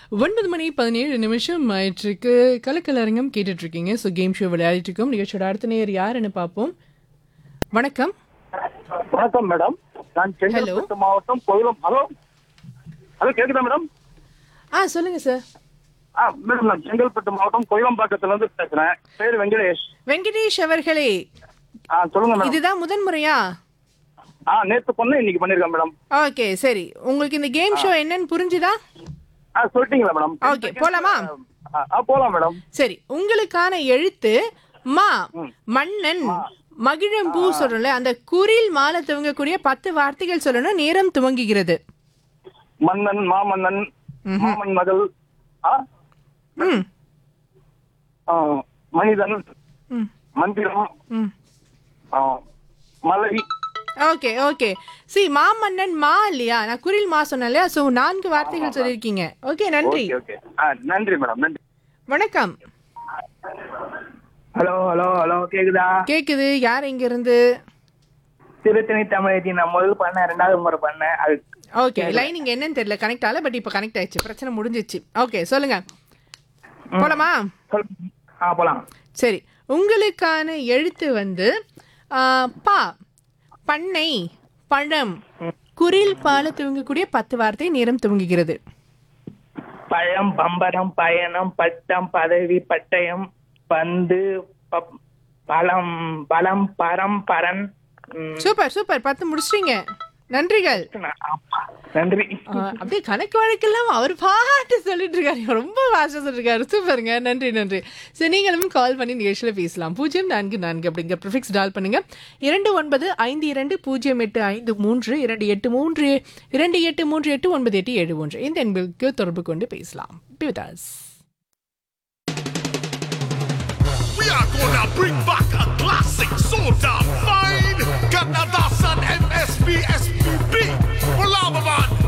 ஒன்பது மணி பதினேழு நிமிஷம் ஆயிட்டிருக்கு கலக்கலரங்கம் கேட்டுட்டு இருக்கீங்க ஸோ கேம் ஷோ விளையாடிட்டு இருக்கோம் நிகழ்ச்சியோட அடுத்த நேர் யாருன்னு பார்ப்போம் வணக்கம் வணக்கம் மேடம் நான் செங்கல்பட்டு மாவட்டம் கோயிலம் ஹலோ ஹலோ கேக்குதா மேடம் ஆ சொல்லுங்க சார் ஆ மேடம் நான் செங்கல்பட்டு மாவட்டம் கோயிலம்பாக்கத்துல இருந்து பேசுறேன் பேர் வெங்கடேஷ் வெங்கடேஷ் அவர்களே ஆ சொல்லுங்க மேடம் இதுதான் முதன் முறையா ஆ நேத்து பண்ண இன்னைக்கு பண்ணிருக்கேன் மேடம் ஓகே சரி உங்களுக்கு இந்த கேம் ஷோ என்னன்னு புரிஞ்சுதா ஆ சொல்லிட்டீங்களா மேடம் Okay, போலாமா? ஆ, ஆ போலாம் மேடம் சரி உங்களுக்கான எழுத்து மா மன்னன் மகிழம்பூ சொல்றோம்ல அந்த குரில் மாலை துவங்கக்கூடிய பத்து வார்த்தைகள் சொல்லணும் நேரம் துவங்குகிறது மன்னன் மாமன்னன் மாமன் மகள் ஆ ம் ஆ, மனிதன் ம் மந்திரம் ம் ஆ, மலை ஓகே ஓகே சி மாமன்னன் மா இல்லையா நான் குரில் மா சொன்னேன் இல்லையா ஸோ நான்கு வார்த்தைகள் சொல்லியிருக்கீங்க ஓகே நன்றி ஓகே ஓகே ஆ நன்றி மேடம் நன்றி வணக்கம் ஹலோ ஹலோ ஹலோ கேக்குதா கேக்குது யார் இங்க இருந்து திருத்தணி தமிழச்சி நான் முதல் பண்ணேன் ரெண்டாவது முறை பண்ணேன் அது ஓகே லைன் இங்க என்னன்னு தெரியல கனெக்ட் ஆகல பட் இப்போ கனெக்ட் ஆயிடுச்சு பிரச்சனை முடிஞ்சிச்சு ஓகே சொல்லுங்க போலாமா சொல் ஆ போலாம் சரி உங்களுக்கான எழுத்து வந்து ஆ, பா பண்ணை பழம் குரில் பால துவங்கக்கூடிய பத்து வார்த்தை நேரம் துவங்குகிறது பழம் பம்பரம் பயணம் பட்டம் பதவி பட்டயம் பந்து பப்- பழம் பலம் பரம் பரன் ம், சூப்பர் சூப்பர் பத்து முடிச்சிட்டீங்க நன்றிகள் ஆமா. நன்றி ஆ, அப்படியே கணக்கு வழக்கெல்லாம் அவர் பாட்டு சொல்லிட்டு இருக்காரு ரொம்ப ஃபாஸ்ட்டாக சொல்லிட்டு இருக்காரு சூப்பருங்க நன்றி நன்றி சரி நீங்களும் கால் பண்ணி நிகழ்ச்சியில் பேசலாம் பூஜ்ஜியம் நான்கு நான்கு அப்படிங்கிற ப்ரிஃபிக்ஸ் டால் பண்ணுங்க இரண்டு ஒன்பது ஐந்து இரண்டு பூஜ்ஜியம் எட்டு ஐந்து மூன்று இரண்டு எட்டு மூன்று இரண்டு எட்டு மூன்று எட்டு ஒன்பது எட்டு ஏழு ஒன்று இந்த எண்களுக்கு தொடர்பு கொண்டு பேசலாம் வித் us